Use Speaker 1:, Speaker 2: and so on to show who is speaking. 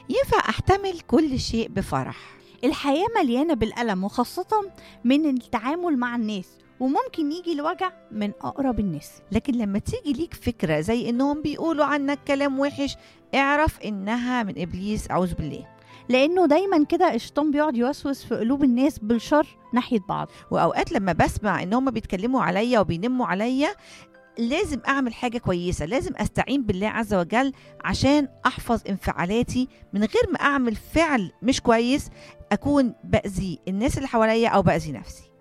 Speaker 1: ينفع احتمل كل شيء بفرح
Speaker 2: الحياة مليانة بالألم وخاصة من التعامل مع الناس وممكن يجي الوجع من أقرب الناس
Speaker 1: لكن لما تيجي ليك فكرة زي انهم بيقولوا عنك كلام وحش اعرف انها من ابليس اعوذ بالله
Speaker 2: لأنه دايما كده الشيطان بيقعد يوسوس في قلوب الناس بالشر ناحية بعض
Speaker 1: واوقات لما بسمع ان هم بيتكلموا عليا وبينموا عليا لازم اعمل حاجه كويسه لازم استعين بالله عز وجل عشان احفظ انفعالاتي من غير ما اعمل فعل مش كويس اكون باذي الناس اللي حواليا او باذي نفسي